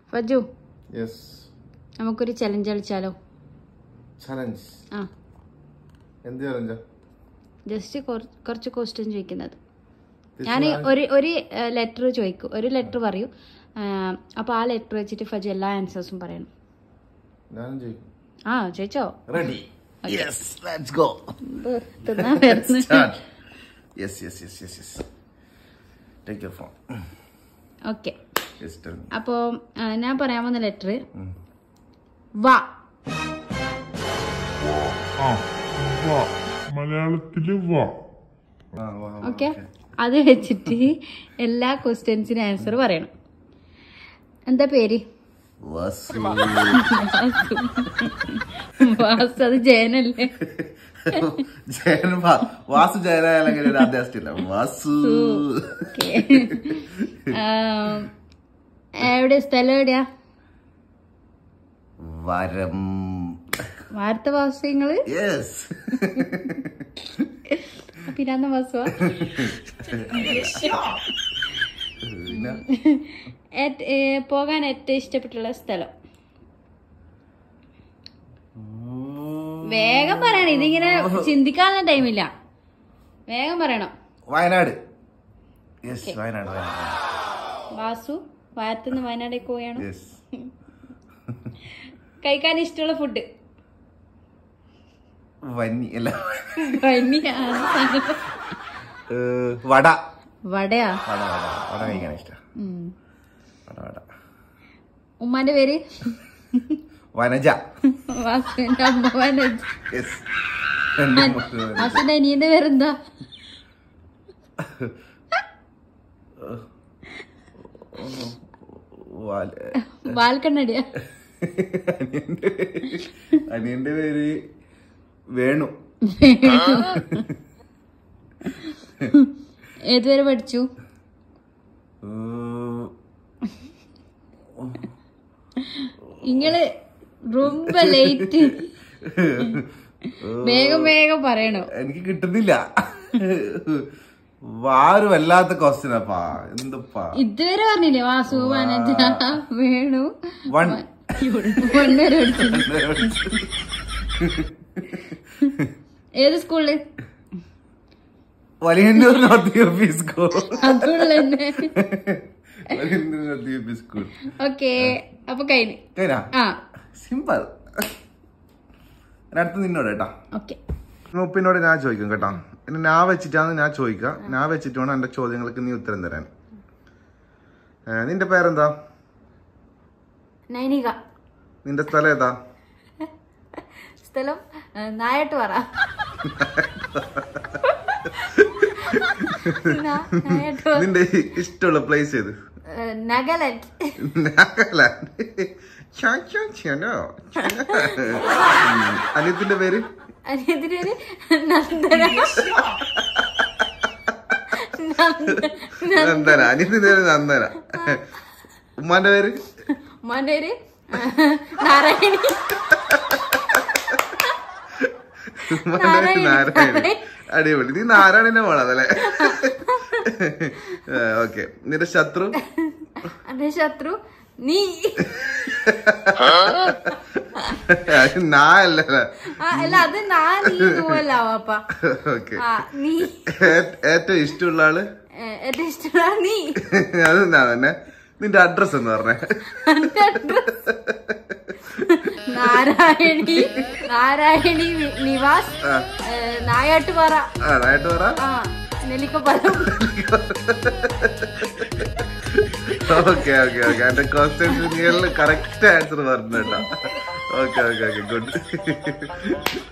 ഫജു yes നമുക്കൊരു challenge കളിച്ചാലോ challenge ആ എന്ത് ചലഞ്ചാ ജസ്റ്റ് കുറച്ച് ക്വസ്റ്റ്യൻ ചോദിക്കുന്നത് ഞാൻ ഒരു ഒരു ലെറ്റർ ചോദിക്കും ഒരു ലെറ്റർ പറയൂ അപ്പോൾ ആ ലെറ്റർ വെച്ചിട്ട് ഫജു എല്ലാ ആൻസേഴ്സും പറയണം ഞാനും ചെയ്യും ആ ചോദിച്ചോ റെഡി യെസ് ലെറ്റ്സ് ഗോ ഇത് തിന്നാൻ വരുന്നു start yes yes yes yes yes take your phone okay yes tell me അപ്പോൾ ഞാൻ പറയാൻ പോകുന്ന ലെറ്റർ വ ആ വാ മലയാളത്തില് വാ ആ വാ വാ, ഓക്കെ അത് വെച്ചിട്ട് എല്ലാ ക്വസ്റ്റ്യൻസിനും ആൻസർ പറയണം എന്താ പേര് വസു വാസ് അത് ജയനല്ലേ ജയൻ വാ- വാസു ജയനായാലും ഒരു അധ്യാസം ഇല്ല വാസു ഓക്കെ എവിടെ സ്ഥലം എവിടെയാ വരം വാർത്ത വാസങ്ങള് യെസ് പിരാന്ന വാസുവാ പിന്നെ ഏറ്റ്- ഏ, പോകാൻ ഏറ്റവും ഇഷ്ടപ്പെട്ടുള്ള സ്ഥലം വേഗം പറയണം ഇതിങ്ങനെ ചിന്തിക്കാനുള്ള ടൈമില്ല വേഗം പറയണം വയനാട് യെസ് വയനാട് വയനാട് വാസു വാരത്തുനിന്ന് വയനാടേക്ക് പോവുകയാണ് യെസ് കഴിക്കാൻ ഇഷ്ടമുള്ള ഫുഡ് വന്നി അല്ല പനിയാണ് ഏഹ്, വട വടയാ വട വട വട കഴിക്കാൻ ഇഷ്ടം ഉം. വട വട ഉമ്മാന്റെ പേര് വനജ വാസുവിന്റെ അമ്മ വനജ യെസ് വാസുവിന്റെ അനിയന്റെ പേരെന്താ വാൽക്കണ്ണടിയാ അനിയന്റെ അനിയന്റെ പേര് വേണു ഏതുവരെ പഠിച്ചു ഏഹ്, ഇങ്ങള് ரொம்ப ലേറ്റ് വേഗം വേഗം പറയണോ എനിക്ക് കിട്ടുന്നില്ല വാരു വല്ലാത്ത ക്വസ്റ്റ്യൻ അപ്പാ എന്തപ്പാ ഇതുവരെ പറഞ്ഞില്ലേ വാസു വനജ വേണു വൺ വണ്ണൂര് പഠിച്ചു ഏത് സ്കൂളില് Valiyannur north U P school അതുള്ള തന്നെ Valiyannur north U P school okay അപ്പൊ കഴിഞ്ഞു കഴിഞ്ഞാ ആ സിമ്പിൾ അടുത്ത് നിന്നോട് കേട്ടാ ഓക്കെ മുപ്പിനോട് ഞാൻ ചോദിക്കും കേട്ടോ ഇനി ഞാൻ വെച്ചിട്ടാണ് ഞാൻ ചോദിക്കുക ഞാൻ വെച്ചിട്ട് വേണം എന്റെ ചോദ്യങ്ങൾക്ക് നീ ഉത്തരം തരാൻ ഏ, നിന്റെ പേരെന്താ നൈനിക നിന്റെ സ്ഥലം ഏതാ സ്ഥലം നായട്ട് പറ നായാട്ട് പറ നിന്റെ ഇഷ്ടമുള്ള പ്ലേസ് ഏത് നഗലൻഡ് നാഗാലാൻഡ് ഛോ, ഛോ, ഛനോ. ഉം. അനിയത്തിന്റെ പേര് അതിന്റെ പേര് നന്ദന നന്ദന അനിയത്തിന്റെ പേര് നന്ദന ഉമ്മാന്റെ പേര് ഉമ്മാന്റെ പേര് നാരായണി ഉമ്മാന്റെ പേര് നാരായണി അടിപൊളി നീ നാരായണന്റെ മോളാണല്ലേ ഓക്കെ നിന്റെ ശത്രു എന്റെ ശത്രു നീ അത് നാ അല്ലല്ലേ ആ അല്ല അത് നാ നീ പോവല്ല വാപ്പ ഓക്കെ ആ നീ ഏറ്റവും ഇഷ്ടമുള്ള ആള് ഏ, ഏറ്റവും ഇഷ്ടമുള്ള നീ അത് ഞാൻ തന്നെ നിന്റെ അഡ്രസ് എന്ന് പറഞ്ഞേ എന്റെ address. നാരായണി നാരായണി വി- നിവാസ് ഏ, നായാട്ടുപാറ ആ നായിട്ട് പറ ആ നെല്ലിക്കപ്പലം ഓക്കെ ഓക്കെ ഓക്കെ എന്റെ ക്വസ്റ്റ്യൻസ് നിങ്ങൾ കറക്റ്റ് ആൻസർ പറഞ്ഞു കേട്ടോ ഓക്കെ ഓക്കെ ഓക്കെ ഗുഡ്